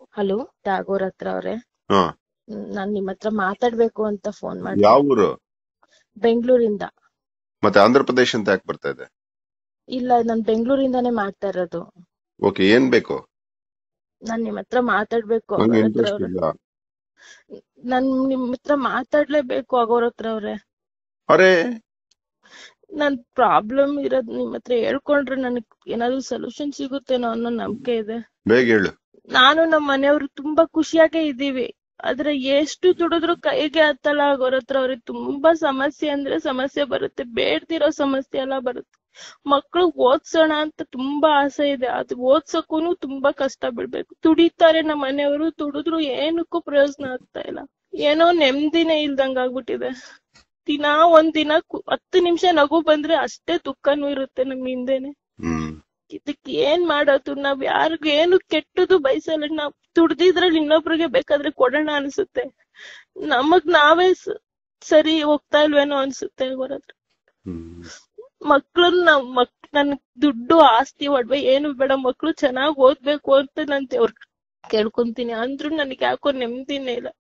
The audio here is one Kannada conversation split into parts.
ಹಲೋ ಟ್ಯಾಗೋರ್ ಹತ್ರ ಅವ್ರೆ ಹಾ ನಾನ್ ನಿಮ್ ಹತ್ರ ಮಾತಾಡ್ಬೇಕು ಅಂತ ಫೋನ್ ಮಾಡಿ ಯಾವ ಊರು ಬೆಂಗಳೂರಿಂದ ಮತ್ತೆ ಆಂಧ್ರ ಪ್ರದೇಶ ಅಂತ ಯಾಕೆ ಬರ್ತಾ ಇದೆ ಇಲ್ಲ ನಾನ್ ಬೆಂಗಳೂರಿಂದಾನೇ ಮಾಡ್ತಾ ಇರೋದು ಓಕೆ ಏನ್ ಬೇಕು ನಾನ್ ನಿಮ್ ಹತ್ರ ಮಾತಾಡ್ಬೇಕು ನಂಗೆ ಅವ್ರ ಹತ್ರ ಇಂಟ್ರೆಸ್ಟ್ ಅವ್ರೆ ಇಲ್ಲ ನಾನ್ ನಿಮ್ ಹತ್ರ ಮಾತಾಡ್ಲೇಬೇಕು ಆಗೋರ್ ಹತ್ರ ಅವ್ರೆ ಅರೆ ನನ್ ಪ್ರಾಬ್ಲಮ್ ಇರೋದ್ ನಿಮ್ ಹತ್ರ ಹೇಳ್ಕೊಂಡ್ರೆ ನನಗ್ ಏನಾದ್ರು ಸೊಲ್ಯೂಷನ್ ಸಿಗುತ್ತೇನೋ ಅನ್ನೋ ನಂಬಿಕೆ ಇದೆ ಬೇಗ ಹೇಳು ನಾನು ನಮ್ ಮನೆಯವ್ರು ತುಂಬಾ ಖುಷಿಯಾಗೇ ಇದೀವಿ ಆದ್ರೆ ಎಷ್ಟು ದುಡಿದ್ರು ಕೈಗೆ ಹತ್ತಲ್ಲ ಆಗೋರ್ ಹತ್ರ ಅವ್ರಿಗೆ ತುಂಬಾ ಸಮಸ್ಯೆ ಅಂದ್ರೆ ಸಮಸ್ಯೆ ಬರುತ್ತೆ ಬೇಡ್ದಿರೋ ಸಮಸ್ಯೆ ಎಲ್ಲ ಬರುತ್ತೆ ಮಕ್ಳು ಓದ್ಸೋಣ ಅಂತ ತುಂಬಾ ಆಸೆ ಇದೆ ಅದು ಓದ್ಸಕ್ಕೂನು ತುಂಬಾ ಕಷ್ಟ ಬೀಳ್ಬೇಕು ದುಡಿತಾರೆ ನಮ್ಮ ಮನೆಯವರು ದುಡಿದ್ರು ಏನಕ್ಕೂ ಪ್ರಯೋಜನ ಆಗ್ತಾ ಇಲ್ಲ ಏನೋ ನೆಮ್ಮದಿನೇ ಇಲ್ದಂಗ್ ಆಗ್ಬಿಟ್ಟಿದೆ ದಿನಾ ಒಂದ್ ದಿನ ಕು- ಹತ್ತು ನಿಮಿಷ ನಗು ಬಂದ್ರೆ ಅಷ್ಟೇ ದುಃಖನೂ ಇರುತ್ತೆ ನಮ್ ಹಿಂದೆನೆ ಹ್ಮ್ ಇದಕ್ ಏನ್ ಮಾಡೋದು ನಾವ್ ಯಾರಿಗೂ ಏನು ಕೆಟ್ಟದು ಬಯಸಲ್ಲ ನಾವ್ ದುಡ್ದಿದ್ರಲ್ಲಿ ಇನ್ನೊಬ್ರಿಗೆ ಬೇಕಾದ್ರೆ ಕೊಡೋಣ ಅನ್ಸುತ್ತೆ ನಮಗ್ ನಾವೇ ಸ- ಸರಿ ಹೋಗ್ತಾ ಇಲ್ವೇನೋ ಅನ್ಸುತ್ತೆ ಅವ್ರ ಹತ್ರ ಹ್ಮ್ ಮಕ್ಳನ್ನ ನಾವ್ ಮಕ್ ನನ್ ದುಡ್ಡು ಆಸ್ತಿ ಒಡವೆ ಏನು ಬೇಡ ಮಕ್ಳು ಚೆನ್ನಾಗ್ ಓದ್ಬೇಕು ಅಂತ ನಾನ್ ದೇವ್ರ ಕೇಳ್ಕೊಂತೀನಿ ಅಂದ್ರೂ ನನಗೆ ಯಾಕೋ ನೆಮ್ಮದಿನೇ ಇಲ್ಲ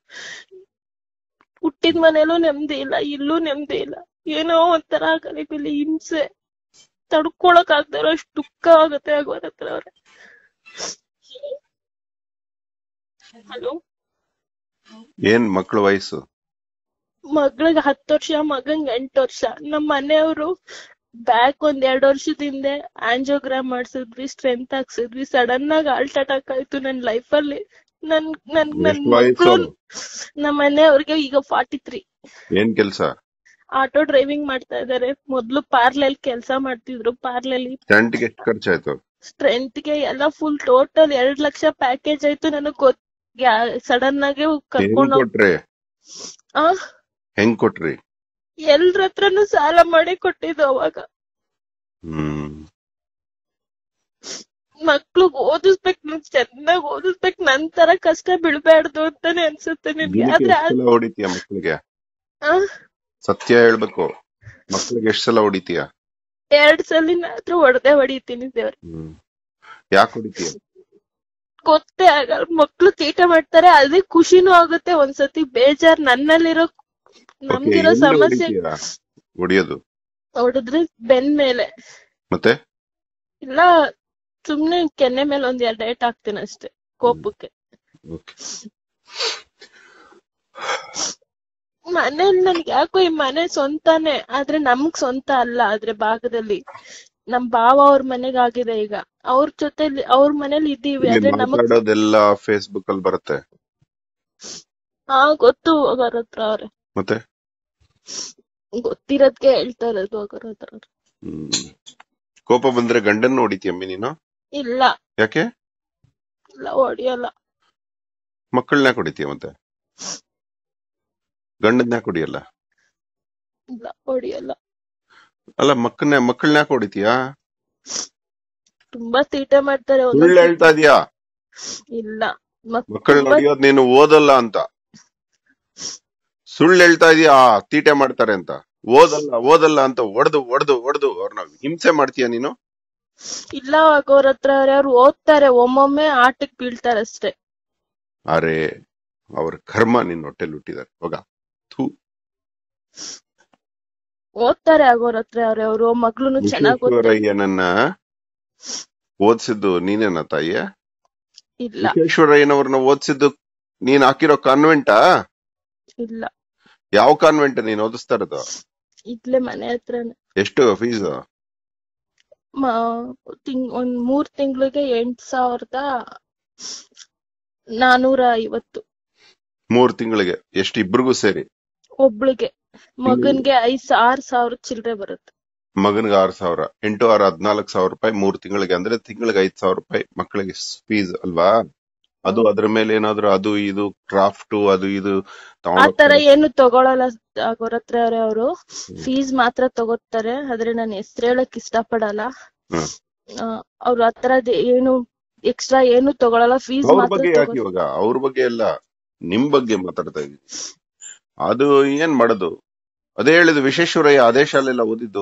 ಹುಟ್ಟಿದ ಮನೇಲೂ ನೆಮ್ಮದಿ ಇಲ್ಲ ಇಲ್ಲೂ ನೆಮ್ಮದಿ ಇಲ್ಲ ಏನೋ ಒಂಥರ ಕಲಿಪಿಲಿ ಹಿಂಸೆ ತಡ್ಕೊಳಕ್ ಆಗ್ತಾ ಇರೋ ಅಷ್ಟು ದುಃಖ ಆಗುತ್ತೆ ಆಗೋರ ಹತ್ರ ಅವ್ರೆ ಹಲೋ ಏನ್ ಮಕ್ಳ ವಯಸ್ಸು ಮಗಳಿಗೆ ಹತ್ತು ವರ್ಷ ಮಗಂಗ್ ಎಂಟು ವರ್ಷ ನಮ್ ಮನೆಯವರು ಬ್ಯಾಕ್ ಒಂದ್ ಎರಡ್ ವರ್ಷದ ಹಿಂದೆ ಆಂಜಿಯೋಗ್ರಾಮ್ ಮಾಡ್ಸಿದ್ವಿ ಸ್ಟ್ರೆಂತ್ ಹಾಕ್ಸಿದ್ವಿ ಸಡನ್ ಆಗಿ ಹಾರ್ಟ್ ಅಟ್ಯಾಕ್ ಆಯ್ತು ನನ್ ಲೈಫ್ ಅಲ್ಲಿ ನನ್ ನನ್ ನನ್ ಎಷ್ಟ್ ವಯಸ್ಸು? ಮಕ್ಳು ನಮ್ ಮನೆಯವ್ರಿಗೆ ಈಗ ಫಾರ್ಟಿ ತ್ರೀ ಏನ್ ಕೆಲ್ಸ ಆಟೋ ಡ್ರೈವಿಂಗ್ ಮಾಡ್ತಾ ಇದಾರೆ ಮೊದ್ಲು ಪಾರ್ಲೆಲ್ ಕೆಲ್ಸ ಮಾಡ್ತಿದ್ರು ಪಾರ್ಲೆಲ್ ಟೆಂಟ್ಗೆ ಎಷ್ಟು ಖರ್ಚಾಯ್ತು ಸ್ಟ್ರೆಂತ್ ಗೆ ಎಲ್ಲ ಫುಲ್ ಟೋಟಲ್ ಎರಡ್ ಲಕ್ಷ ಪ್ಯಾಕೇಜ್ ಆಯ್ತು ನನಗ್ ಗೊತ್ ಸಡನ್ ಆಗಿ ಹೆಂಗ್ ಕರ್ಕೊಂಡು ಕೊಟ್ರಿ ಆ ಹೆಂಗ್ ಕೊಟ್ರಿ ಎಲ್ರ ಹತ್ರನು ಸಾಲ ಮಾಡಿ ಕೊಟ್ಟಿದ್ದು ಅವಾಗ ಹ್ಮ್ ಮಕ್ಳಿಗ್ ಓದಿಸ್ಬೇಕು ನೀನ್ ಚೆನ್ನಾಗ್ ಓದಿಸ್ಬೇಕು ನನ್ ತರ ಕಷ್ಟ ಬೀಳ್ಬಾರ್ದು ಅಂತಾನೆ ಅನ್ಸುತ್ತೆ ನಿನ್ಗೆ ದಿನಕ್ಕೆ ಆದ್ರೆ ಎಷ್ಟ್ ಸಲ ಹೊಡಿತೀಯ ಮಕ್ಳಿಗೆ ಆ, ಸತ್ಯ ಹೇಳ್ಬೇಕು ಮಕ್ಳಿಗೆ ಎಷ್ಟ್ ಸಲ ಹೊಡಿತೀಯ ಎರಡ್ ಸಲಿನಾದ್ರೂ ಹೊಡೆದೇ ಹೊಡಿತೀನಿ ದೇವ್ರ ಹ್ಮ್ ಯಾಕೆ ಹೊಡಿತೀಯ ಗೊತ್ತೇ ಆಗಲ್ಲ ಮಕ್ಳು ತೀಟ ಮಾಡ್ತಾರೆ ಅದೇ ಖುಷಿನೂ ಆಗುತ್ತೆ ಒಂದ್ಸತಿ ಬೇಜಾರ್ ನನ್ನಲ್ಲಿರೋ Okay, ನಮ್ಗಿರೋ ಎಲ್ಲಿ ಸಮಸ್ಯೆ ಹೊಡಿತೀಯ ಹೊಡಿಯೋದು ಹೊಡೆದ್ರೆ ಬೆನ್ ಮೇಲೆ ಮತ್ತೆ ಇಲ್ಲ ಸುಮ್ನೆ ಕೆನ್ನೆ ಮೇಲೆ ಒಂದ್ ಎರಡ್ ಏಟ್ ಹಾಕ್ತೀನಿ ಅಷ್ಟೇ ಕೋಪಕ್ಕೆ ಓಕೆ ಮನೇಲಿ ನನ್ಗೆ ಯಾಕೋ ಈ ಮನೆ ಸ್ವಂತಾನೆ ಆದ್ರೆ ನಮ್ಗ್ ಸ್ವಂತ ಅಲ್ಲ ಆದ್ರೆ ಭಾಗದಲ್ಲಿ ನಮ್ ಭಾವ ಅವ್ರ ಮನೆಗ್ ಆಗಿದೆ ಈಗ ಅವ್ರ ಜೊತೆಲಿ ಅವ್ರ ಮನೇಲಿ ಇದ್ದೀವಿ ಇಲ್ಲಿ ಆದ್ರೆ ನಮಗ್ ಮಾತಾಡೋದೆಲ್ಲ ಫೇಸ್ಬುಕ್ ಅಲ್ಲಿ ಬರುತ್ತೆ ಹಾ ಗೊತ್ತು ಅವ್ರ ಹತ್ರ ಅವ್ರೆ ಮತ್ತೆ ಗೊತ್ತಿರೋದ್ಕೆ ಹೇಳ್ತಾ ಇರೋದು ಅವ್ರ ಹತ್ರ ಹ್ಮ್ ಕೋಪ ಬಂದ್ರೆ ಗಂಡನ್ನ ಹೊಡಿತೀಯಮ್ಮಿ ನೀನು ಇಲ್ಲ ಯಾಕೆ ಇಲ್ಲ ಹೊಡಿಯಲ್ಲ ಮಕ್ಕಳನ್ನ ಹೊಡಿತೀಯ ಮತ್ತೆ ಗಂಡನ್ನ ಯಾಕೆ ಹೊಡಿಯಲ್ಲ ಇಲ್ಲ ಹೊಡಿಯಲ್ಲ ಅಲ್ಲ ಮಕ್ಕಳನ್ನ ಮಕ್ಕಳನ್ನ ಯಾಕೆ ಹೊಡಿತೀಯ ತುಂಬಾ ತೀಟೆ ಮಾಡ್ತಾರೆ ಸುಳ್ಳು ಒಂದೊಂದ್ಸತಿ. ಹೇಳ್ತಾ ಇದೀಯಾ ಇಲ್ಲ ಮಕ್- ಮಕ್ಕಳನ್ನ ತುಂಬಾ ಹೊಡಿಯೋದ್ ನೀನು ಓದಲ್ಲ ಅಂತ ಸುಳ್ಳು ಹೇಳ್ತಾ ಇದೀಯಾ ತೀಟೆ ಮಾಡ್ತಾರೆ ಅಂತ ಓದಲ್ಲ ಓದಲ್ಲ ಅಂತ ಒಡ್ದು ಒಡ್ದು ಒಡ್ದು ಅವ್ರನ್ನ ಹಿಂಸೆ ಮಾಡ್ತೀಯ ನೀನು ಇಲ್ಲ ಅವ್ರ ಹತ್ರ ಅವ್ರೆ ಅವ್ರು ಓದ್ತಾರೆ ಒಮ್ಮೊಮ್ಮೆ ಆಟಕ್ ಬೀಳ್ತಾರೆ ಅಷ್ಟೇ ಅರೆ ಅವ್ರ ಕರ್ಮ ನಿನ್ ಹೊಟ್ಟೆಲ್ ಹುಟ್ಟಿದಾರೆ ಹೋಗ ಥೂ ಓದ್ತಾರೆ ಆಗೋರ್ ಹತ್ರ ಅವ್ರೆ ಅವ್ರು ಮಗ್ಳುನು ಚೆನ್ನಾಗ್ ಓದ್ತಾರೆ ವಿಶ್ವೇಶ್ವರಯ್ಯನನ್ನ ಓದ್ಸಿದ್ದು ನೀನೇನ ತಾಯಿಯ ಇಲ್ಲ ವಿಶ್ವೇಶ್ವರಯ್ಯನವ್ರನ್ನ ಓದ್ಸಿದ್ದು ನೀನ್ ಹಾಕಿರೋ ಕಾನ್ವೆಂಟಾ ಇಲ್ಲ ಯಾವ ಕಾನ್ವೆಂಟ್ ನೀನ್ ಓದಿಸ್ತಾ ಇರೋದು ಇದ್ಲೆ ಮನೆ ಹತ್ರನೇ ಎಷ್ಟು ಫೀಸ್ ಮ- ತಿಂಗ್ ಒಂದ್ ಮೂರ್ ತಿಂಗ್ಳಿಗೆ ಎಂಟ್ ಸಾವಿರದ ನಾನೂರ ಐವತ್ತು ಮೂರ್ ತಿಂಗಳಿಗೆ ಎಷ್ಟು ಇಬ್ರಿಗೂ ಸೇರಿ ಒಬ್ಳಿಗೆ ಮಗನ್ಗೆ ಐದ್ ಆರ್ ಸಾವಿರ ಚಿಲ್ರೆ ಬರುತ್ತೆ ಮಗನ್ಗೆ ಆರ್ ಸಾವಿರ ಎಂಟು ಆರು ಹದ್ನಾಲ್ಕು ಸಾವಿರ ರೂಪಾಯಿ ಮೂರ್ ತಿಂಗಳಿಗೆ ಅಂದ್ರೆ ತಿಂಗಳಿಗೆ ಐದ್ ಸಾವಿರ ರೂಪಾಯಿ ಮಕ್ಕಳಿಗೆ ಫೀಸ್ ಅಲ್ವಾ ಅದು ಅದ್ರ ಮೇಲೆ ಏನಾದ್ರು ಅದು ಇದು ಕ್ರಾಫ್ಟ್ ಅದು ಇದು ಆ ತರ ತಗೊಂಡೋಗ್ತಾರೆ ಏನು ತಗೊಳಲ್ಲ ಆಗೋರ್ ಹತ್ರ ಅವರು ಫೀಸ್ ಮಾತ್ರ ತಗೋತಾರೆ ಆದ್ರೆ ನಾನು ಹೆಸ್ರು ಹೇಳಕ್ ಇಷ್ಟ ಪಡಲ್ಲ ಹ್ಮ್. ಅವ್ರು ಆ ತರದ್ ಏನು ಎಕ್ಸ್ಟ್ರಾ ಏನು ತಗೊಳಲ್ಲ ಫೀಸ್ ಅವ್ರ ಮಾತ್ರ ಬಗ್ಗೆ ಯಾಕೆ ತಗೋ ಇವಾಗ ಅವ್ರ ಬಗ್ಗೆ ಎಲ್ಲ ನಿಮ್ ಬಗ್ಗೆ ಮಾತಾಡ್ತಾ ಇದೀನಿ ಅದು ಏನ್ ಮಾಡೋದು ಅದೇ ಹೇಳಿದ್ದು ವಿಶ್ವೇಶ್ವರಯ್ಯ ಅದೇ ಶಾಲೆಲ್ಲ ಓದಿದ್ದು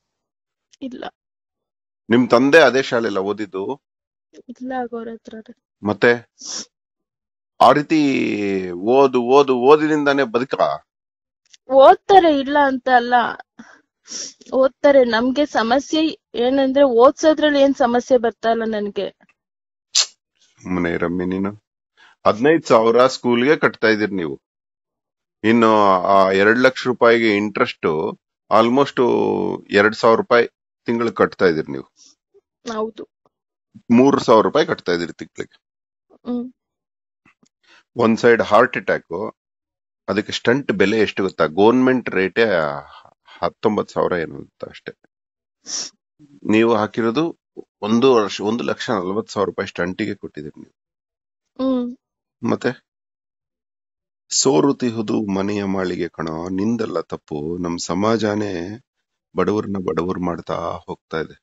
ಇಲ್ಲ ನಿಮ್ ತಂದೆ ಅದೇ ಶಾಲೆಲ್ಲ ಓದಿದ್ದು ಇಲ್ಲ ಆಗೋರ್ ಹತ್ರ ಮತ್ತೆ ಆ ರೀತಿ ಓದು ಓದು ಓದಿನಿಂದಾನೇ ಬದುಕ ಓದ್ತಾರೆ ಇಲ್ಲ ಅಂತ ಅಲ್ಲ ಓದ್ತಾರೆ ನಮ್ಗೆ ಸಮಸ್ಯೆ ಏನಂದ್ರೆ ಓದ್ಸೋದ್ರಲ್ಲಿ ಏನ್ ಸಮಸ್ಯೆ ಬರ್ತಾ ಇಲ್ಲ ನನ್ಗೆ ಸುಮ್ಮನೆ ರಮ್ಮಿ ನೀನು ಹದಿನೈದು ಸಾವಿರ ಸ್ಕೂಲ್ಗೆ ಕಟ್ತಾ ಇದೀರಿ ನೀವು ಇನ್ನು ಆ ಎರಡ್ ಲಕ್ಷ ರೂಪಾಯಿಗೆ ಇಂಟ್ರೆಸ್ಟ್ ಆಲ್ಮೋಸ್ಟ್ ಎರಡ್ ಸಾವಿರ ರೂಪಾಯಿ ತಿಂಗಳು ಕಟ್ತಾ ಇದೀರಿ ನೀವು ಹೌದು ಮೂರ್ ಸಾವಿರ ರೂಪಾಯಿ ಕಟ್ತಾ ಇದೀರಿ ತಿಂಗಳಿಗೆ ಹ್ಮ್ ಒಂದ್ ಸೈಡ್ ಹಾರ್ಟ್ ಅಟ್ಯಾಕ್ ಅದಕ್ಕೆ ಸ್ಟಂಟ್ ಬೆಲೆ ಎಷ್ಟು ಗೊತ್ತಾ ಗೌರ್ಮೆಂಟ್ ರೇಟೇ ಹತ್ತೊಂಬತ್ ಸಾವಿರ ಏನು ಅಂತ ಅಷ್ಟೇ ನೀವು ಹಾಕಿರೋದು ಒಂದು ವರ್ಷ ಒಂದು ಲಕ್ಷ ನಲ್ವತ್ ಸಾವಿರ ರೂಪಾಯಿ ಸ್ಟಂಟಿಗೆ ಕೊಟ್ಟಿದ್ದೀರಿ ನೀವು ಹ್ಮ್ ಮತ್ತೆ ಸೋರುತಿಹುದು ಮನೆಯ ಮಾಳಿಗೆ ಕಣ ನಿಂದಲ್ಲ ತಪ್ಪು ನಮ್ ಸಮಾಜನೇ ಬಡವರನ್ನ ಬಡವರು ಮಾಡ್ತಾ ಹೋಗ್ತಾ ಇದೆ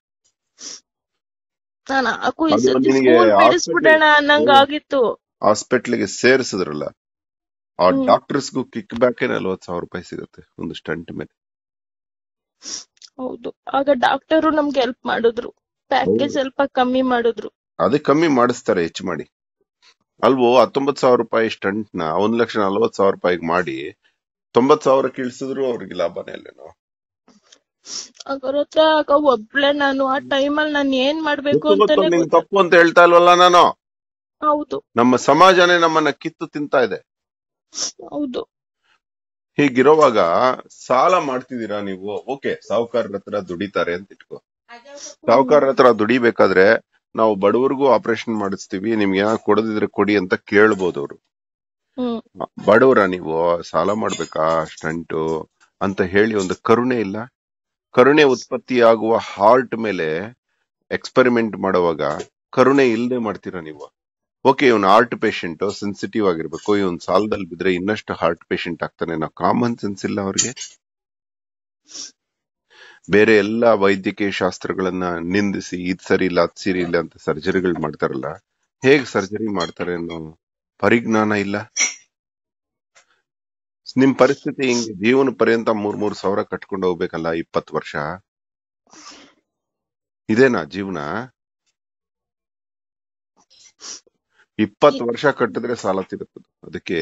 ನಾನು ಹಾಕು ಈ ಅದು ಸತಿ ನಿನಗೆ ಸ್ಕೂಲ್ hospital- ಬಿಡಿಸ್ಬಿಡೋಣ ಅನ್ನಂಗ ಆಗಿತ್ತು ಹಾಸ್ಪಿಟ್ಲಿಗೆ ಸೇರಿಸಿದ್ರಲ್ಲ ಆ ಹ್ಮ್. ಡಾಕ್ಟರ್ಸ್ಗೂ ಕಿಕ್ ಬ್ಯಾಕ್ ನಲ್ವತ್ ಸಾವಿರ ರೂಪಾಯಿ ಸಿಗುತ್ತೆ ಒಂದು ಸ್ಟಂಟ್ ಮೇಲೆ ಹೌದು ಆಗ ಡಾಕ್ಟರು ನಮ್ಗೆ ಹೆಲ್ಪ್ ಮಾಡಿದ್ರು ಪ್ಯಾಕೇಜ್ ಹೌದು. ಸ್ವಲ್ಪ ಕಮ್ಮಿ ಮಾಡಿದ್ರು ಅದೇ ಕಮ್ಮಿ ಮಾಡಿಸ್ತಾರೆ ಹೆಚ್ಚು ಮಾಡಿ ಅಲ್ವೋ ಹತ್ತೊಂಬತ್ ಸಾವಿರ ರೂಪಾಯಿ ಸ್ಟಂಟ್ ನ ಒಂದ್ ಲಕ್ಷ ನಲ್ವತ್ ಸಾವಿರ ರೂಪಾಯಿಗೆ ಮಾಡಿ ತೊಂಬತ್ ಸಾವಿರ ಇಳಿಸಿದ್ರು ಅವ್ರಿಗೆ ಲಾಭನೇ ಅಲ್ಲೇನೋ ಅವ್ರ ಹತ್ರ ಆಗ ಒಬ್ಳೆ ನಾನು ಆ ಟೈಮಲ್ಲಿ ನಾನು ಏನ್ ಮಾಡ್ಬೇಕು ಗೊತ್ತು ಗೊತ್ತು ಅಂತಾನೆ ನಿನ್ ಗೊತ್ತ ತಪ್ಪು ಅಂತ ಹೇಳ್ತಾ ಇಲ್ವಲ್ಲ ನಾನು ಹೌದು ನಮ್ಮ ಸಮಾಜನೇ ನಮ್ಮನ್ನ ಕಿತ್ತು ತಿಂತಾ ಇದೆ ಹೌದು ಹೀಗಿರುವಾಗ ಸಾಲ ಮಾಡ್ತಿದ್ದೀರಾ ನೀವು ಓಕೆ ಸಾಹುಕಾರರ ಹತ್ರ ದುಡಿತಾರೆ ಅಂತ ಇಟ್ಕೋ ಸಾಹುಕಾರರ ಹತ್ರ ದುಡಿಬೇಕಾದ್ರೆ ನಾವು ಬಡವರಿಗೂ ಆಪರೇಷನ್ ಮಾಡಿಸ್ತೀವಿ ನಿಮ್ಗೆ ಏನಾದ್ರು ಕೊಡದಿದ್ರೆ ಕೊಡಿ ಅಂತ ಕೇಳ್ಬೋದು ಅವ್ರು ಹ್ಮ್ ಬಡವರ ನೀವು ಸಾಲ ಮಾಡ್ಬೇಕಾ ಸ್ಟಂಟು ಅಂತ ಹೇಳಿ ಒಂದು ಕರುಣೆ ಇಲ್ಲ ಕರುಣೆ ಉತ್ಪತ್ತಿಯಾಗುವ ಹಾರ್ಟ್ ಮೇಲೆ ಎಕ್ಸ್ಪೆರಿಮೆಂಟ್ ಮಾಡುವಾಗ ಕರುಣೆ ಇಲ್ಲದೆ ಮಾಡ್ತೀರಾ ನೀವು okay even heart patient sensitive ಆಗಿರ್ಬೇಕು ಇವನ್ ಸಾಲದಲ್ಲಿ ಬಿದ್ರೆ ಇನ್ನಷ್ಟು ಹಾರ್ಟ್ ಪೇಷಂಟ್ ಆಗ್ತಾನೆ ನಾವು ಕಾಮನ್ ಸೆನ್ಸ್ ಇಲ್ಲ ಅವ್ರಿಗೆ ಬೇರೆ ಎಲ್ಲಾ ವೈದ್ಯಕೀಯ ಶಾಸ್ತ್ರಗಳನ್ನ ನಿಂದಿಸಿ ಇದ್ ಸರಿ ಇಲ್ಲ ಅದ್ ಸರಿ ಇಲ್ಲ ಅಂತ ಸರ್ಜರಿಗಳು ಮಾಡ್ತಾರಲ್ಲ ಹೇಗ್ ಸರ್ಜರಿ ಮಾಡ್ತಾರೆ ಅನ್ನೋ ಪರಿಜ್ಞಾನ ಇಲ್ಲ ನಿಮ್ ಪರಿಸ್ಥಿತಿ ಹಿಂಗೆ ಜೀವನ ಪರ್ಯಂತ ಮೂರ್ ಮೂರ್ ಸಾವಿರ ಕಟ್ಕೊಂಡು ಹೋಗ್ಬೇಕಲ್ಲ ಇಪ್ಪತ್ತು ವರ್ಷ ಇದೇನಾ ಜೀವನ ಇಪ್ಪತ್ತು ವರ್ಷ ಕಟ್ಟಿದ್ರೆ ಸಾಲ ತೀರುತ್ತದೆ ಅದಕ್ಕೆ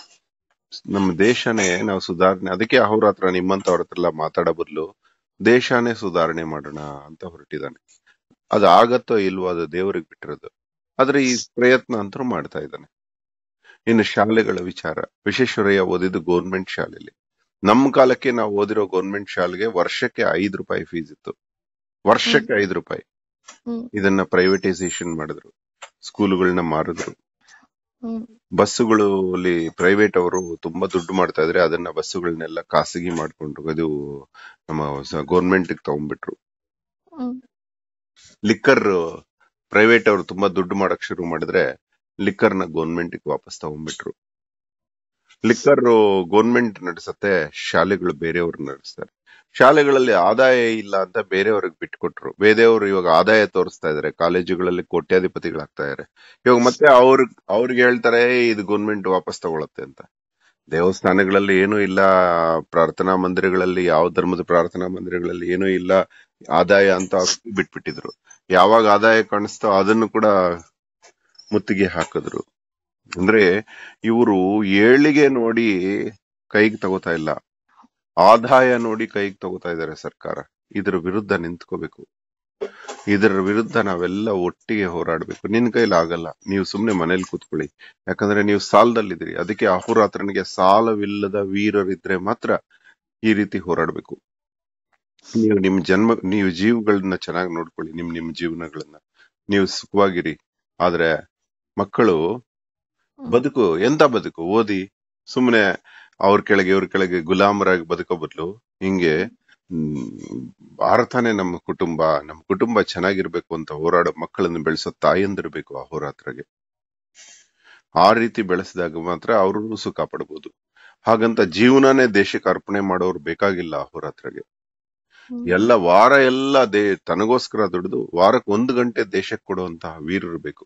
ನಮ್ಮ ದೇಶನೇ ನಾವು ಸುಧಾರಣೆ ಅದಕ್ಕೆ ಅವ್ರ ಹತ್ರ ನಿಮ್ಮಂತವ್ರ ಹತ್ರ ಎಲ್ಲ ಮಾತಾಡೋ ಬದಲು ದೇಶನೇ ಸುಧಾರಣೆ ಮಾಡೋಣ ಅಂತ ಹೊರಟಿದ್ದಾನೆ ಅದು ಆಗತ್ತೋ ಇಲ್ವೋ ಅದು ದೇವರಿಗೆ ಬಿಟ್ಟಿರೋದು ಆದ್ರೆ ಈ ಪ್ರಯತ್ನ ಅಂತೂ ಮಾಡ್ತಾ ಇದ್ದಾನೆ ಇನ್ನು ಶಾಲೆಗಳ ವಿಚಾರ ವಿಶ್ವೇಶ್ವರಯ್ಯ ಓದಿದ್ದು ಗೌರ್ಮೆಂಟ್ ಶಾಲೆಯಲ್ಲಿ ನಮ್ಮ ಕಾಲಕ್ಕೆ ನಾವು ಓದಿರೋ ಗೌರ್ಮೆಂಟ್ ಶಾಲೆಗೆ ವರ್ಷಕ್ಕೆ ಐದು ರೂಪಾಯಿ ಫೀಸ್ ಇತ್ತು ವರ್ಷಕ್ಕೆ ಐದು ರೂಪಾಯಿ ಹ್ಮ್ ಇದನ್ನ ಪ್ರೈವೇಟೈಸೇಷನ್ ಮಾಡಿದ್ರು ಸ್ಕೂಲುಗಳನ್ನ ಮಾರಿದ್ರು ಹ್ಮ್ ಬಸ್ಸುಗಳು ಅಲ್ಲಿ ಪ್ರೈವೇಟ್ ಅವರು ತುಂಬಾ ದುಡ್ಡು ಮಾಡ್ತಾ ಇದ್ರೆ ಅದನ್ನ ಬಸ್ಸುಗಳನ್ನೆಲ್ಲ ಖಾಸಗಿ ಮಾಡ್ಕೊಂಡ್ರು ಅದು ನಮ್ಮ ಗೌರ್ಮೆಂಟ್ ತಗೊಂಡ್ಬಿಟ್ರು ಹ್ಮ್ ಲಿಕ್ಕರ್ ಪ್ರೈವೇಟ್ ಅವರು ತುಂಬಾ ದುಡ್ಡು ಮಾಡಕ್ ಶುರು ಮಾಡಿದ್ರೆ ಲಿಕ್ಕರ್ ನ ಗೌರ್ಮೆಂಟ್ ವಾಪಸ್ ತಗೊಂಡ್ಬಿಟ್ರು ಲಿಕ್ಕರ್ ಗೌರ್ಮೆಂಟ್ ನಡೆಸತ್ತೆ ಶಾಲೆಗಳು ಬೇರೆಯವ್ರು ನಡೆಸ್ತಾರೆ ಶಾಲೆಗಳಲ್ಲಿ ಆದಾಯ ಇಲ್ಲ ಅಂತ ಬೇರೆಯವ್ರಿಗೆ ಬಿಟ್ಕೊಟ್ರು ಬೇರೆಯವರು ಇವಾಗ ಆದಾಯ ತೋರಿಸ್ತಾ ಇದಾರೆ ಕಾಲೇಜುಗಳಲ್ಲಿ ಕೋಟ್ಯಾಧಿಪತಿಗಳಾಗ್ತಾ ಇದಾರೆ ಇವಾಗ ಮತ್ತೆ ಅವ್ರ ಅವ್ರಿಗೆ ಹೇಳ್ತಾರೆ "ಏ, ಇದು ಗೌರ್ಮೆಂಟ್ ವಾಪಸ್ ತಗೊಳತ್ತೆ ಅಂತ ದೇವಸ್ಥಾನಗಳಲ್ಲಿ ಏನೂ ಇಲ್ಲ ಪ್ರಾರ್ಥನಾ ಮಂದಿರಗಳಲ್ಲಿ ಯಾವ ಧರ್ಮದ ಪ್ರಾರ್ಥನಾ ಮಂದಿರಗಳಲ್ಲಿ ಏನೂ ಇಲ್ಲ ಆದಾಯ ಅಂತ ಬಿಟ್ಬಿಟ್ಟಿದ್ರು ಯಾವಾಗ ಆದಾಯ ಕಾಣಿಸ್ತೋ ಅದನ್ನು ಕೂಡ ಮುತ್ತಿಗೆ ಹಾಕಿದ್ರು ಅಂದ್ರೆ ಇವರು ಏಳಿಗೆ ನೋಡಿ ಕೈಗೆ ತಗೋತಾ ಇಲ್ಲ ಆದಾಯ ನೋಡಿ ಕೈಗೆ ತಗೋತಾ ಇದ್ದಾರೆ ಸರ್ಕಾರ ಇದ್ರ ವಿರುದ್ಧ ನಿಂತ್ಕೋಬೇಕು ಇದರ ವಿರುದ್ಧ ನಾವೆಲ್ಲ ಒಟ್ಟಿಗೆ ಹೋರಾಡ್ಬೇಕು ನಿನ್ ಕೈಲಿ ಆಗಲ್ಲ ನೀವು ಸುಮ್ನೆ ಮನೇಲಿ ಕೂತ್ಕೊಳ್ಳಿ ಯಾಕಂದ್ರೆ ನೀವು ಸಾಲದಲ್ಲಿದ್ದೀರಿ ಅದಕ್ಕೆ ಅಹೋರಾತ್ರನಿಗೆ ಸಾಲವಿಲ್ಲದ ವೀರರಿದ್ರೆ ಮಾತ್ರ ಈ ರೀತಿ ಹೋರಾಡ್ಬೇಕು ನೀವು ನಿಮ್ ಜನ್ಮ ನೀವು ಜೀವಗಳನ್ನ ಚೆನ್ನಾಗಿ ನೋಡ್ಕೊಳ್ಳಿ ನಿಮ್ ನಿಮ್ ಜೀವನಗಳನ್ನ ನೀವು ಸುಖವಾಗಿರಿ ಆದ್ರೆ ಮಕ್ಕಳು ಬದುಕು ಎಂತ ಬದುಕು ಓದಿ ಸುಮ್ಮನೆ ಅವ್ರ ಕೆಳಗೆ ಇವ್ರ ಕೆಳಗೆ ಗುಲಾಮರಾಗಿ ಬದುಕೋ ಬದಲು ಹಿಂಗೆ ಹ್ಮ್, ಭಾರತನೇ ನಮ್ಮ ಕುಟುಂಬ ನಮ್ಮ ಕುಟುಂಬ ಚೆನ್ನಾಗಿರ್ಬೇಕು ಅಂತ ಹೋರಾಡೋ ಮಕ್ಕಳನ್ನು ಬೆಳೆಸೋ ತಾಯಂದಿರ್ಬೇಕು ಆ ಹೋರಾತ್ರಗೆ ಆ ರೀತಿ ಬೆಳೆಸಿದಾಗ ಮಾತ್ರ ಅವರು ಸುಖ ಪಡ್ಬೋದು ಹಾಗಂತ ಜೀವನನೇ ದೇಶಕ್ಕೆ ಅರ್ಪಣೆ ಮಾಡೋರು ಬೇಕಾಗಿಲ್ಲ ಆ ಹೋರಾತ್ರಗೆ ಹ್ಮ್. ಎಲ್ಲ ವಾರ ಎಲ್ಲ ದೇ ತನಗೋಸ್ಕರ ದುಡಿದು ವಾರಕ್ಕೆ ಒಂದು ಗಂಟೆ ದೇಶಕ್ಕೆ ಕೊಡುವಂತಹ ವೀರರು ಬೇಕು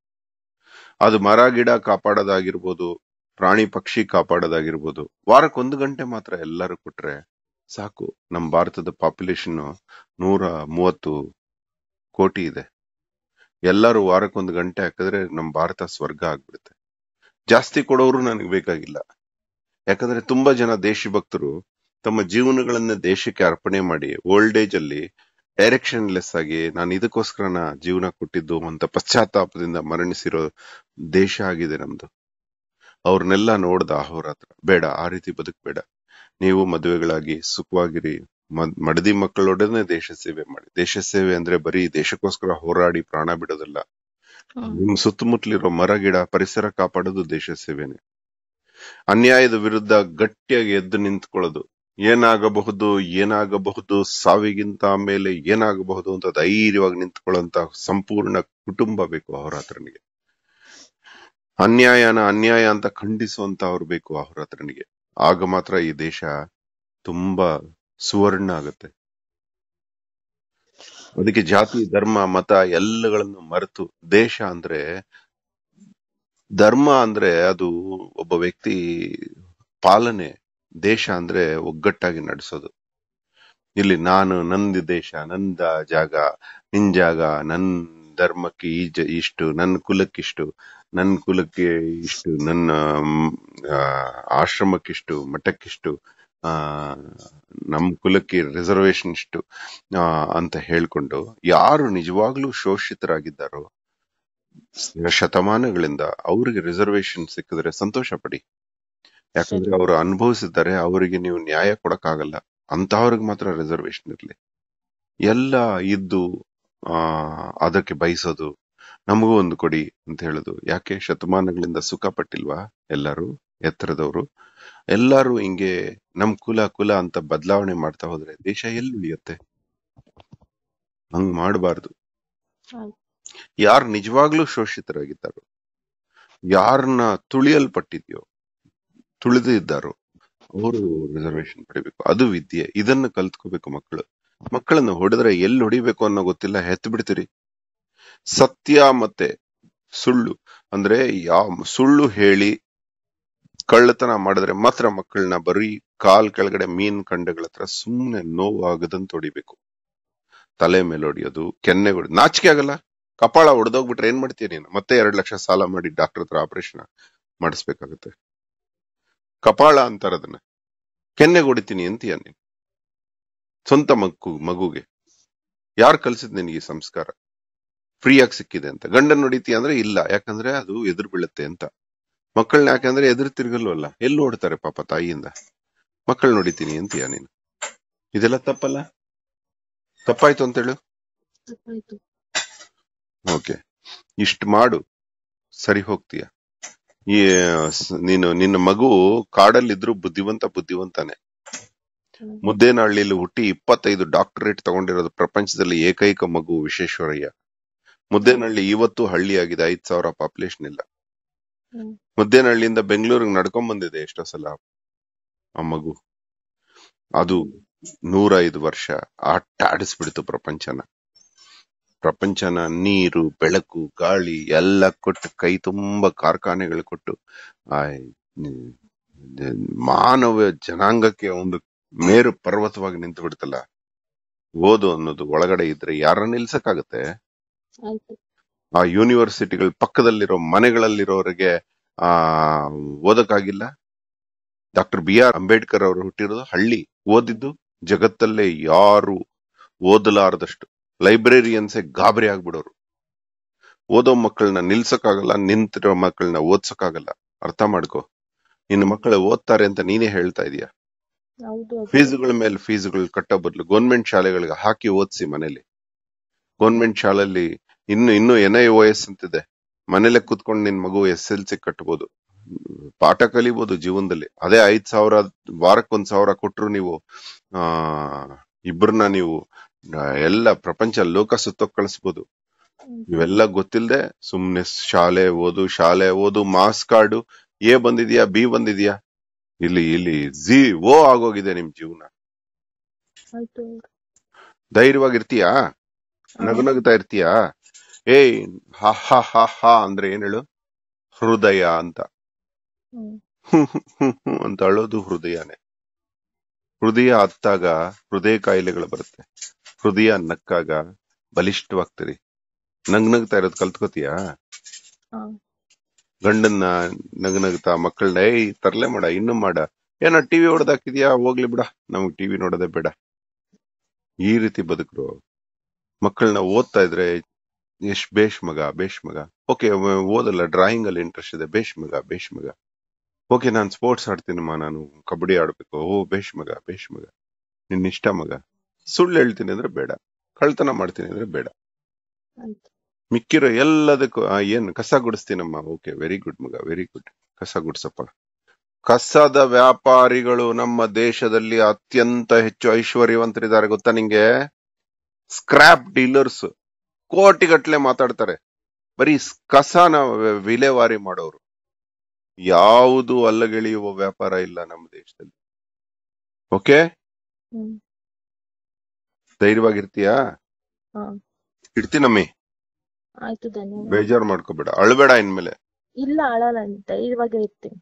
ಅದು ಮರ ಗಿಡ ಕಾಪಾಡೋದಾಗಿರ್ಬೋದು ಪ್ರಾಣಿ ಪಕ್ಷಿ ಕಾಪಾಡೋದಾಗಿರ್ಬೋದು ವಾರಕ್ಕೆ ಒಂದು ಗಂಟೆ ಮಾತ್ರ ಎಲ್ಲರೂ ಕೊಟ್ರೆ ಸಾಕು ನಮ್ಮ ಭಾರತದ ಪಾಪ್ಯುಲೇಷನ್ ನೂರ ಮೂವತ್ತು ಕೋಟಿ ಇದೆ ಎಲ್ಲರೂ ವಾರಕ್ಕೊಂದು ಗಂಟೆ ಹಾಕಿದ್ರೆ ನಮ್ ಭಾರತ ಸ್ವರ್ಗ ಆಗ್ಬಿಡುತ್ತೆ ಜಾಸ್ತಿ ಕೊಡೋರು ನನಗೆ ಬೇಕಾಗಿಲ್ಲ ಯಾಕಂದ್ರೆ ತುಂಬಾ ಜನ ದೇಶಭಕ್ತರು ತಮ್ಮ ಜೀವನಗಳನ್ನ ದೇಶಕ್ಕೆ ಅರ್ಪಣೆ ಮಾಡಿ ಓಲ್ಡ್ ಏಜ್ ಅಲ್ಲಿ ಡೈರೆಕ್ಷನ್ ಲೆಸ್ ಆಗಿ ನಾನು ಇದಕ್ಕೋಸ್ಕರನ ಜೀವನ ಕೊಟ್ಟಿದ್ದು ಅಂತ ಪಶ್ಚಾತ್ತಾಪದಿಂದ ಮರಣಿಸಿರೋ ದೇಶ ಆಗಿದೆ ನಮ್ದು ಅವ್ರನ್ನೆಲ್ಲ ನೋಡ್ದ ಅಹೋರಾತ್ರ ಬೇಡ ಆ ರೀತಿ ಬದುಕಬೇಡ ನೀವು ಮದುವೆಗಳಾಗಿ ಸುಖವಾಗಿರಿ ಮದ್- ಮಡದಿ ಮಕ್ಕಳೊಡನೆ ದೇಶ ಸೇವೆ ಮಾಡಿ ದೇಶ ಸೇವೆ ಅಂದ್ರೆ ಬರೀ ದೇಶಕ್ಕೋಸ್ಕರ ಹೋರಾಡಿ ಪ್ರಾಣ ಬಿಡೋದಲ್ಲ ಹ್ಮ್ ನಿಮ್ ಸುತ್ತಮುತ್ತಲಿರೋ ಮರ ಗಿಡ ಪರಿಸರ ಕಾಪಾಡೋದು ದೇಶ ಸೇವೆನೆ ಅನ್ಯಾಯದ ವಿರುದ್ಧ ಗಟ್ಟಿಯಾಗಿ ಎದ್ದು ನಿಂತ್ಕೊಳ್ಳೋದು ಏನಾಗಬಹುದು ಏನಾಗಬಹುದು ಸಾವಿಗಿಂತ ಮೇಲೆ ಏನಾಗಬಹುದು ಅಂತ ಧೈರ್ಯವಾಗಿ ನಿಂತ್ಕೊಳ್ಳೋಂತ ಸಂಪೂರ್ಣ ಕುಟುಂಬ ಬೇಕು ಅಹೋರಾತ್ರನಿಗೆ ಅನ್ಯಾಯನ ಅನ್ಯಾಯ ಅಂತ ಖಂಡಿಸುವಂತ ಅವ್ರು ಬೇಕು ಅಹೋರಾತ್ರನಿಗೆ ಆಗ ಮಾತ್ರ ಈ ದೇಶ ತುಂಬಾ ಸುವರ್ಣ ಆಗುತ್ತೆ ಅದಕ್ಕೆ ಜಾತಿ ಧರ್ಮ ಮತ ಎಲ್ಲಗಳನ್ನು ಮರೆತು ದೇಶ ಅಂದ್ರೆ ಧರ್ಮ ಅಂದ್ರೆ ಅದು ಒಬ್ಬ ವ್ಯಕ್ತಿ ಪಾಲನೆ ದೇಶ ಅಂದ್ರೆ ಒಗ್ಗಟ್ಟಾಗಿ ನಡೆಸೋದು ಇಲ್ಲಿ ನಾನು ನಂದು ದೇಶ ನಂದ ಜಾಗ ನಿನ್ ಜಾಗ ನನ್ ಧರ್ಮಕ್ಕೆ ಈ ಜ- ಇಷ್ಟು ನನ್ನ ಕುಲಕ್ಕಿಷ್ಟು ನನ್ನ ಕುಲಕ್ಕೆ ಇಷ್ಟು ನನ್ನ ಮ್, ಆ, ಆಶ್ರಮಕ್ಕಿಷ್ಟು ಮಠಕ್ಕಿಷ್ಟು ಆ ನಮ್ ಕುಲಕ್ಕೆ ರಿಸರ್ವೇಶನ್ ಇಷ್ಟು ಆ, ಅಂತ ಹೇಳ್ಕೊಂಡು ಯಾರು ನಿಜವಾಗ್ಲೂ ಶೋಷಿತರಾಗಿದ್ದಾರೋ ಶತಮಾನಗಳಿಂದ ಅವರಿಗೆ ರಿಸರ್ವೇಶನ್ ಸಿಕ್ಕಿದ್ರೆ ಸಂತೋಷ ಪಡಿ ಯಾಕಂದ್ರೆ ಅವರು ಅನುಭವಿಸಿದ್ದಾರೆ ಅವರಿಗೆ ನೀವು ನ್ಯಾಯ ಕೊಡಕ್ಕಾಗಲ್ಲ ಅಂತಹವ್ರಿಗೆ ಮಾತ್ರ ರಿಸರ್ವೇಶನ್ ಇರ್ಲಿ ಎಲ್ಲ ಇದ್ದು ಆ ಅದಕ್ಕೆ ಬಯಸೋದು ನಮಗೂ ಒಂದು ಕೊಡಿ ಅಂತ ಹೇಳುದು ಯಾಕೆ ಶತಮಾನಗಳಿಂದ ಸುಖ ಪಟ್ಟಿಲ್ವಾ ಎಲ್ಲರೂ ಎತ್ತರದವರು ಎಲ್ಲರೂ ಹಿಂಗೆ ನಮ್ ಕುಲ ಕುಲ ಅಂತ ಬದಲಾವಣೆ ಮಾಡ್ತಾ ಹೋದ್ರೆ ದೇಶ ಎಲ್ಲಿ ಉಳಿಯುತ್ತೆ ಹಂಗ್ ಮಾಡಬಾರ್ದು ಹೌದು. ಯಾರು ನಿಜವಾಗ್ಲೂ ಶೋಷಿತರಾಗಿದ್ದಾರೋ ಯಾರನ್ನ ತುಳಿಯಲ್ಪಟ್ಟಿದ್ಯೋ ತುಳಿದು ಇದ್ದಾರೋ ಅವರು ರಿಸರ್ವೇಶನ್ ಪಡಿಬೇಕು ಅದು ವಿದ್ಯೆ ಇದನ್ನ ಕಲ್ತ್ಕೋಬೇಕು ಮಕ್ಕಳು ಮಕ್ಕಳನ್ನು ಹೊಡೆದ್ರೆ ಎಲ್ಲಿ ಹೊಡಿಬೇಕು ಅನ್ನೋ ಗೊತ್ತಿಲ್ಲ ಹೆತ್ ಬಿಡ್ತೀರಿ ಸತ್ಯ ಮತ್ತೆ ಸುಳ್ಳು ಅಂದ್ರೆ ಯಾವ ಸುಳ್ಳು ಹೇಳಿ ಕಳ್ಳತನ ಮಾಡಿದ್ರೆ ಮಾತ್ರ ಮಕ್ಕಳನ್ನ ಬರೀ ಕಾಲ್ ಕೆಳಗಡೆ ಮೀನ್ ಕಂಡಗಳ ಹತ್ರ ಸುಮ್ನೆ ನೋವು ಆಗದಂತ ಹೊಡಿಬೇಕು ತಲೆ ಮೇಲೆ ಹೊಡಿಯೋದು ಕೆನ್ನೆ ಹೊಡಿ ನಾಚಿಕೆ ಆಗಲ್ಲ ಕಪಾಳ ಹೊಡೆದೋಗ್ಬಿಟ್ರೆ ಏನ್ ಮಾಡ್ತೀಯ ನೀನು ಮತ್ತೆ ಎರಡ್ ಲಕ್ಷ ಸಾಲ ಮಾಡಿ ಡಾಕ್ಟರ್ ಹತ್ರ ಆಪರೇಷನ್ ಮಾಡಿಸ್ಬೇಕಾಗುತ್ತೆ ಕಪಾಳ ಅಂತಾರ ಅದನ್ನ ಕೆನ್ನೆಗೆ ಹೊಡಿತೀನಿ ಅಂತೀಯ ನೀನು ಸ್ವಂತ ಮಗು ಮಗುಗೆ ಯಾರು ಕಲ್ಸಿದ್ ನಿನಗೆ ಈ ಸಂಸ್ಕಾರ ಫ್ರೀಯಾಗಿ ಸಿಕ್ಕಿದೆ ಅಂತ ಗಂಡನ್ ಹೊಡಿತೀಯ ಅಂದ್ರೆ ಇಲ್ಲ ಯಾಕಂದ್ರೆ ಅದು ಎದುರು ಬೀಳುತ್ತೆ ಅಂತ ಮಕ್ಕಳನ್ನ ಯಾಕಂದ್ರೆ ಎದುರು ತಿರುಗಲ್ವಲ್ಲ ಎಲ್ಲಿ ಓಡ್ತಾರೆ ಪಾಪ ತಾಯಿಯಿಂದ ಮಕ್ಕಳನ್ನ ಹೊಡಿತೀನಿ ಅಂತೀಯ ನೀನು ಇದೆಲ್ಲ ತಪ್ಪಲ್ಲ ತಪ್ಪಾಯ್ತು ಅಂತೇಳು ತಪ್ಪಾಯ್ತು ಓಕೆ ಇಷ್ಟ ಮಾಡು ಸರಿ ಹೋಗ್ತೀಯ ಈ ಸ್- ನೀನು ನಿನ್ನ ಮಗು ಕಾಡಲ್ಲಿದ್ರು ಬುದ್ಧಿವಂತ ಬುದ್ಧಿವಂತಾನೆ ಹ್ಮ್. ಮುದ್ದೇನಹಳ್ಳಿಯಲ್ಲಿ ಹುಟ್ಟಿ ಇಪ್ಪತ್ತೈದು ಡಾಕ್ಟರೇಟ್ ತಗೊಂಡಿರೋದು ಪ್ರಪಂಚದಲ್ಲಿ ಏಕೈಕ ಮಗು ವಿಶ್ವೇಶ್ವರಯ್ಯ ಮುದ್ದೇನಹಳ್ಳಿ ಇವತ್ತು ಹಳ್ಳಿ ಆಗಿದೆ ಐದ್ ಸಾವಿರ ಪಾಪ್ಯುಲೇಷನ್ ಇಲ್ಲ ಹ್ಮ್. ಮುದ್ದೇನಹಳ್ಳಿಯಿಂದ ಬೆಂಗಳೂರಿಗೆ ನಡ್ಕೊಂಡ್ ಬಂದಿದೆ ಎಷ್ಟೋ ಸಲ ಆ ಮಗು ಅದು ನೂರ ಐದು ವರ್ಷ ಆಟ ಆಡಿಸ್ಬಿಡ್ತು ಪ್ರಪಂಚನ ಪ್ರಪಂಚನ ನೀರು ಬೆಳಕು ಗಾಳಿ ಎಲ್ಲ ಕೊಟ್ಟು ಕೈ ತುಂಬ ಕಾರ್ಖಾನೆಗಳು ಕೊಟ್ಟು ಆ ಹ್ಮ್, ಮಾನವ ಜನಾಂಗಕ್ಕೆ ಒಂದು ಮೇರು ಪರ್ವತವಾಗಿ ನಿಂತು ಬಿಡ್ತಲ್ಲ ಓದು ಅನ್ನೋದು ಒಳಗಡೆ ಇದ್ರೆ ಯಾರನ್ನ ನಿಲ್ಸಕ್ಕಾಗತ್ತೆ ಆಯ್ತು ಆ ಯೂನಿವರ್ಸಿಟಿಗಳ ಪಕ್ಕದಲ್ಲಿರೋ ಮನೆಗಳಲ್ಲಿರೋರಿಗೆ ಆ ಓದಕ್ಕಾಗಿಲ್ಲ ಡಾಕ್ಟರ್ ಬಿ ಆರ್ ಅಂಬೇಡ್ಕರ್ ಅವರು ಹುಟ್ಟಿರೋದು ಹಳ್ಳಿ ಓದಿದ್ದು ಜಗತ್ತಲ್ಲೇ ಯಾರು ಓದಲಾರದಷ್ಟು ಲೈಬ್ರರಿಯನ್ಸೇ ಗಾಬರಿ ಆಗ್ಬಿಡೋರು ಓದೋ ಮಕ್ಕಳನ್ನ ನಿಲ್ಸಕ್ಕಾಗಲ್ಲ ನಿಂತಿರೋ ಮಕ್ಕಳನ್ನ ಓದ್ಸಕ್ಕಾಗಲ್ಲ ಅರ್ಥ ಮಾಡ್ಕೋ ನಿನ್ನ ಮಕ್ಕಳು ಓದ್ತಾರೆ ಅಂತ ನೀನೇ ಹೇಳ್ತಾ ಇದೀಯ ಹೌದು ಅದು. ಫೀಸುಗಳ ಮೇಲೆ ಫೀಸುಗಳು ಕಟ್ಟೋ ಬದಲು ಗೌರ್ಮೆಂಟ್ ಶಾಲೆಗಳಿಗೆ ಹಾಕಿ ಓದಿಸಿ ಮನೇಲಿ ಗೌರ್ಮೆಂಟ್ ಶಾಲೆಯಲ್ಲಿ ಇನ್ನು ಇನ್ನು ಎನ್ ಐ ಓ ಎಸ್ ಅಂತಿದೆ ಮನೇಲೆ ಕೂತ್ಕೊಂಡು ನಿನ್ ಮಗು ಎಸ್ ಎಲ್ ಸಿ ಕಟ್ಬೋದು ಪಾಠ ಕಲಿಬಹುದು ಜೀವನದಲ್ಲಿ ಅದೇ ಐದ್ ಸಾವಿರ ವಾರಕ್ಕೊಂದ್ ಸಾವಿರ ಕೊಟ್ರು ನೀವು ಆ ಇಬ್ಬರನ್ನ ನೀವು ಆ, ಎಲ್ಲ ಪ್ರಪಂಚ ಲೋಕ ಸುತ್ತೋಕ್ ಕಳಿಸ್ಬೋದು ಹ್ಮ್. ಇವೆಲ್ಲ ಗೊತ್ತಿಲ್ಲದೆ ಸುಮ್ನೆ ಶಾಲೆ ಓದು ಶಾಲೆ ಓದು ಮಾಸ್ ಕಾರ್ಡು ಎ ಬಂದಿದ್ಯಾ ಬಿ ಬಂದಿದ್ಯಾ ಇಲ್ಲಿ ಇಲ್ಲಿ ಜಿ ಓ ಆಗೋಗಿದೆ ನಿಮ್ ಜೀವನ ಆಯ್ತು ಧೈರ್ಯವಾಗಿರ್ತೀಯಾ ನಗು ನಗುತ್ತಾ ಇರ್ತೀಯಾ ಏಯ್ ಹ ಹ ಹ ಹ ಅಂದ್ರೆ ಏನ್ ಹೇಳು ಹೃದಯ ಅಂತ ಹ್ಮ್ ಹ್ಮ್ ಹ್ಮ್ ಹ್ಮ್ ಹ್ಮ್ ಅಂತ ಅಳೋದು ಹೃದಯನೇ ಹೃದಯ ಹತ್ತಾಗ ಹೃದಯ ಕಾಯಿಲೆಗಳು ಬರುತ್ತೆ ಹೃದಯ ನಕ್ಕಾಗ ಬಲಿಷ್ಠವಾಗ್ತೀರಿ ನಗ್ ನಗ್ತಾ ಇರೋದ್ ಕಲ್ತ್ಕೋತೀಯಾ ಹಾ ಗಂಡನ್ನ ನಗ್ ನಗ್ತಾ ಮಕ್ಕಳನ್ನ ಏಯ್ ತರ್ಲೆ ಮಾಡ ಇನ್ನು ಮಾಡ ಏನ ಟಿವಿ ಹೊಡೆದಾಕಿದ್ಯಾ ಹೋಗ್ಲಿ ಬಿಡ ನಮಗ್ ಟಿವಿ ನೋಡೋದೇ ಬೇಡ ಈ ರೀತಿ ಬದುಕ್ರು ಮಕ್ಕಳನ್ನ ಓದ್ತಾ ಇದ್ರೆ ಎಷ್ಟ್ ಬೇಷ್ ಮಗ ಬೇಷ್ ಮಗ ಓಕೆ ಓದಲ್ಲ ಡ್ರಾಯಿಂಗ್ ಅಲ್ಲಿ ಇಂಟ್ರೆಸ್ಟ್ ಇದೆ ಬೇಷ್ ಮಗ ಬೇಷ್ ಮಗ ಓಕೆ ನಾನ್ ಸ್ಪೋರ್ಟ್ಸ್ ಆಡ್ತೀನಮ್ಮ ನಾನು ಕಬಡ್ಡಿ ಆಡ್ಬೇಕು ಓ ಬೇಷ್ ಮಗ ಬೇಷ್ ಮಗ ನಿನ್ ಇಷ್ಟ ಮಗ ಸುಳ್ಳು ಹೇಳ್ತೀನಿ ಅಂದ್ರೆ ಬೇಡ ಕಳ್ತನ ಮಾಡ್ತೀನಿ ಅಂದ್ರೆ ಬೇಡ ಆಯ್ತು ಮಿಕ್ಕಿರೋ ಎಲ್ಲದಕ್ಕೂ ಆ, ಏನ್ ಕಸ ಗುಡಿಸ್ತೀನಮ್ಮ ಓಕೆ ವೆರಿ ಗುಡ್ ಮಗ ವೆರಿ ಗುಡ್ ಕಸ ಗುಡ್ಸಪ್ಪ ಕಸದ ವ್ಯಾಪಾರಿಗಳು ನಮ್ಮ ದೇಶದಲ್ಲಿ ಅತ್ಯಂತ ಹೆಚ್ಚು ಐಶ್ವರ್ಯವಂತರಿದ್ದಾರೆ ಗೊತ್ತಾ ನಿಂಗೆ ಸ್ಕ್ರಾಪ್ ಡೀಲರ್ಸ್ ಕೋಟಿಗಟ್ಲೆ ಮಾತಾಡ್ತಾರೆ ಬರೀ ಸ್- ಕಸನ ವೆ- ವಿಲೇವಾರಿ ಮಾಡೋರು ಯಾವುದು ಅಲ್ಲಗೆಳೆಯುವ ವ್ಯಾಪಾರ ಇಲ್ಲ ನಮ್ಮ ದೇಶದಲ್ಲಿ ಓಕೆ ಹ್ಮ್ ಧೈರ್ಯವಾಗಿರ್ತೀಯಾ ಹಾ ಇಡ್ತೀನಮ್ಮಿ ಆಯ್ತು ಧನ್ಯವಾದ ಬೇಜಾರ್ ಮಾಡ್ಕೋಬೇಡ ಅಳ್ಬೇಡ ಇನ್ಮೇಲೆ ಇಲ್ಲ ಅಳಲ್ಲ ಧೈರ್ಯವಾಗೇ ಇರ್ತೀನಿ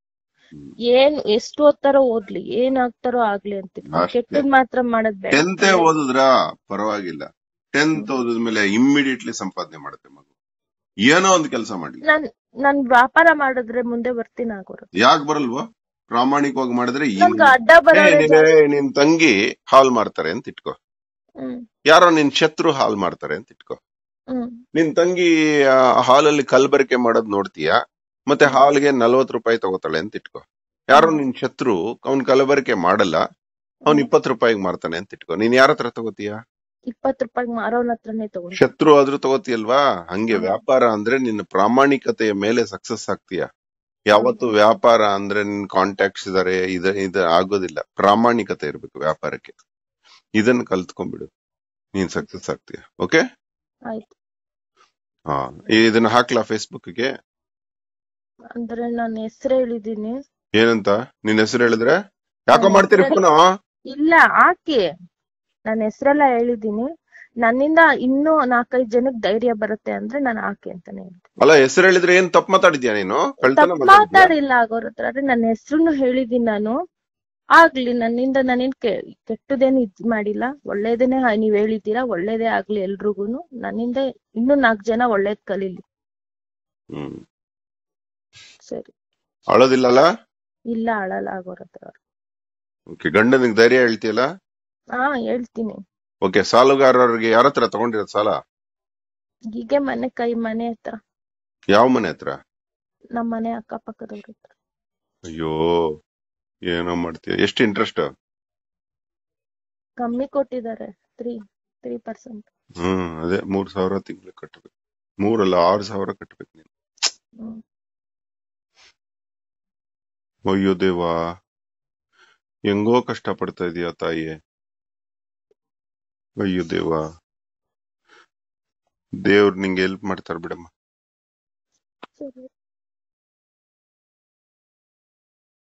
ಏನ್ ಎಷ್ಟು ಓದ್ತಾರೋ ಓದ್ಲಿ ಏನ್ ಆಗ್ತಾರೋ ಆಗ್ಲಿ ಅಂತೀನಿ ಅಷ್ಟೇ. ಕೆಟ್ಟದ್ ಮಾತ್ರ ಮಾಡದ್ ಬೇಡ ಟೆಂತ್ ಓದಿದ್ರ ಪರವಾಗಿಲ್ಲ ಟೆಂತ್ ಓದಿದ್ಮೇಲೆ ಇಮ್ಮಿಡಿಯೇಟ್ಲಿ ಸಂಪಾದನೆ ಮಾಡುತ್ತೆ ಮಗು ಏನೋ ಒಂದು ಕೆಲಸ ಮಾಡ್ಲಿ ನಾನ್ ನಾನ್ ವ್ಯಾಪಾರ ಮಾಡಿದ್ರೆ ಮುಂದೆ ಬರ್ತೀನಿ ಆಗೋರು ಯಾಕೆ ಬರಲ್ವೋ ಪ್ರಾಮಾಣಿಕವಾಗಿ ಮಾಡಿದ್ರೆ ಈ- ನನ್ಗೆ ಅಡ್ಡ ಏ, ಬರೋರೇ ನಿನ್- ಜಾಸ್ತಿ. ಏ, ನಿನ್ ತಂಗಿ ಹಾಲ್ ಮಾರ್ತಾರೆ ಅಂತ ಇಟ್ಕೋ ಹ್ಮ್ ಯಾರೋ ನಿನ್ ಶತ್ರು ಹಾಲ್ ಮಾರ್ತಾರೆ ಅಂತ ಇಟ್ಕೋ ಹ್ಮ್ ನಿನ್ ತಂಗಿ ಆ, ಹಾಲಲ್ಲಿ ಕಲ್ಬರಿಕೆ ಮಾಡೋದ್ ನೋಡ್ತೀಯ ಮತ್ತೆ ಹಾಲ್ಗೆ ನಲ್ವತ್ ರೂಪಾಯಿ ತಗೋತಾಳೆ ಅಂತ ಇಟ್ಕೋ ಯಾರೋ ನಿನ್ ಶತ್ರು ಅವ್ನ್ ಕಲಬರಿಕೆ ಮಾಡಲ್ಲ ಅವ್ನ್ ಇಪ್ಪತ್ ರೂಪಾಯಿಗೆ ಮಾರ್ತಾನೆ ಅಂತ ಇಟ್ಕೋ ನೀನ್ ಯಾರ ಹತ್ರ ತಗೋತೀಯ ಇಪ್ಪತ್ ರೂಪಾಯಿ ಮಾರೋನ್ ಹತ್ರನೇ ತಗೊಂಡು ಶತ್ರು ಆದ್ರೂ ತಗೋತಿಯಲ್ವಾ ಹಂಗೆ ವ್ಯಾಪಾರ ಅಂದ್ರೆ ನಿನ್ನ ಪ್ರಾಮಾಣಿಕತೆಯ ಮೇಲೆ ಸಕ್ಸಸ್ ಆಗ್ತೀಯ ಯಾವತ್ತು ವ್ಯಾಪಾರ ಅಂದ್ರೆ ನಿನ್ ಕಾಂಟ್ಯಾಕ್ಟ್ಸ್ ಇದಾರೆ ಇದ ಇದ ಆಗೋದಿಲ್ಲ ಪ್ರಾಮಾಣಿಕತೆ ಇರ್ಬೇಕು ವ್ಯಾಪಾರಕ್ಕೆ ಇದನ್ನ ಕಲ್ತ್ಕೊಂಡ್ಬಿಡು ನೀನ್ ಸಕ್ಸಸ್ ಆಗ್ತೀಯ ಓಕೆ ಆಯ್ತು ಹಾ ಇದನ್ನ ಹಾಕ್ಲಾ ಫೇಸ್ಬುಕ್ಗೆ ಅಂದ್ರೆ ನಾನು ಹೆಸರು ಹೇಳಿದೀನಿ ಏನಂತ ನಿನ್ ಹೆಸರು ಹೇಳಿದ್ರೆ ಯಾಕೋ ಮಾಡ್ತೀರಿ ಫೋನು ಇಲ್ಲ ಹಾಕಿ ನನ್ನ ಹೆಸರೆಲ್ಲ ಹೇಳಿದೀನಿ ನನ್ನಿಂದ ಇನ್ನೂ ನಾಲ್ಕೈದು ಜನಕ್ಕೆ ಧೈರ್ಯ ಬರುತ್ತೆ ಅಂದ್ರೆ ನಾನು ಹಾಕಿ ಅಂತಾನೆ ಹೇಳ್ತೀನಿ ಅಲ್ಲ ಹೆಸರು ಹೇಳಿದ್ರೆ ಏನ್ ತಪ್ಪು ಮಾತಾಡಿದ್ಯಾ ನೀನು ಕಳ್ತನ ತಪ್ಪು ಮಾತಾಡಿದ್ಯಾ ಮಾತಾಡಿಲ್ಲ ಆಗೋರ್ ಹತ್ರ ಆದ್ರೆ ನನ್ನ ಹೆಸರುನು ಹೇಳಿದೀನಿ ನಾನು ಆಗ್ಲಿ ನನ್ನಿಂದ ನಾನೇನ್ ಕೆ ಕೆಟ್ಟದೇನು ಇದ್ ಮಾಡಿಲ್ಲ ಒಳ್ಳೇದೇನೆ ಹ- ನೀವ್ ಹೇಳಿದ್ದೀರಾ ಒಳ್ಳೇದೇ ಆಗ್ಲಿ ಎಲ್ರಿಗೂನು ನನ್ನಿಂದ ಇನ್ನೂ ನಾಲ್ಕು ಜನ ಒಳ್ಳೇದ್ ಕಲೀಲಿ ಹ್ಮ್ ಸರಿ ಅಳೋದಿಲ್ಲಲ್ಲ ಇಲ್ಲ ಅಳಲ್ಲ ಆಗೋರ್ ಹತ್ರ ಓಕೆ ಗಂಡನಿಗೆ ಧೈರ್ಯ ಹೇಳ್ತೀಯಲ್ಲ ಹಾ ಹೇಳ್ತೀನಿ ಓಕೆ ಸಾಲಗಾರರಿಗೆ ಯಾರ ಹತ್ರ ತಗೊಂಡಿರೋದ್ ಸಾಲ ಹೀಗೆ ಮನೆ ಕೈ ಮನೆ ಹತ್ರ ಯಾವ ಮನೆ ಹತ್ರ ನಮ್ಮ ಮನೆ ಅಕ್ಕಪಕ್ಕದವ್ರ ಹತ್ರ ಅಯ್ಯೋ ಏನೋ ಮಾಡ್ತೀಯ ಎಷ್ಟು ಇಂಟ್ರೆಸ್ಟ್ ಕಮ್ಮಿ ಕೊಟ್ಟಿದ್ದಾರೆ ತ್ರೀ ತ್ರೀ ಪರ್ಸೆಂಟ್ ಹ್ಮ್ ಅದೇ ಮೂರ್ ಸಾವಿರ ತಿಂಗಳು ಕಟ್ಟಬೇಕು ಮೂರಲ್ಲ ಆರು ಸಾವಿರ ಕಟ್ಟಬೇಕು ನೀನು ಹ್ಮ್ ಅಯ್ಯೋ ದೇವಾ ಹೆಂಗೋ ಕಷ್ಟ ಪಡ್ತಾ ಇದೀಯ ತಾಯಿ ಅಯ್ಯೋ ದೇವಾ ದೇವ್ರು ನಿಂಗೆ ಹೆಲ್ಪ್ ಮಾಡ್ತಾರ ಬಿಡಮ್ಮ ಸರಿ